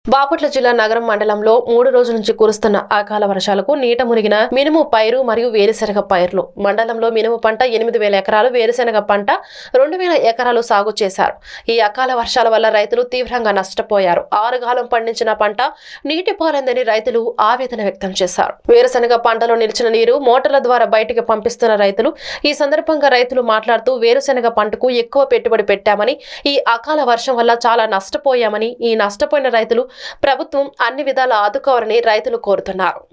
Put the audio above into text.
బాపట్ల జిల్లా నగరం మండలంలో మూడు రోజుల నుంచి కురుస్తున్న అకాల వర్షాలకు నీట మునిగిన మినుము పైరు మరియు వేరుశెనగ పైర్లు మండలంలో మినుము పంట ఎనిమిది వేల ఎకరాలు వేరుశెనగ పంట రెండు వేల ఎకరాలు సాగు చేశారు ఈ అకాల వర్షాల వల్ల రైతులు తీవ్రంగా నష్టపోయారు ఆరుగాలం పండించిన పంట నీటి పారిందని రైతులు ఆవేదన వ్యక్తం చేశారు వేరుశెనగ పంటలో నిలిచిన నీరు మోటార్ల ద్వారా బయటికి పంపిస్తున్న రైతులు ఈ సందర్భంగా రైతులు మాట్లాడుతూ వేరుశెనగ పంటకు ఎక్కువ పెట్టుబడి పెట్టామని ఈ అకాల వర్షం వల్ల చాలా నష్టపోయామని ఈ నష్టపోయిన రైతులు ప్రభుత్వం అన్ని విధాలా ఆదుకోవాలని రైతులు కోరుతున్నారు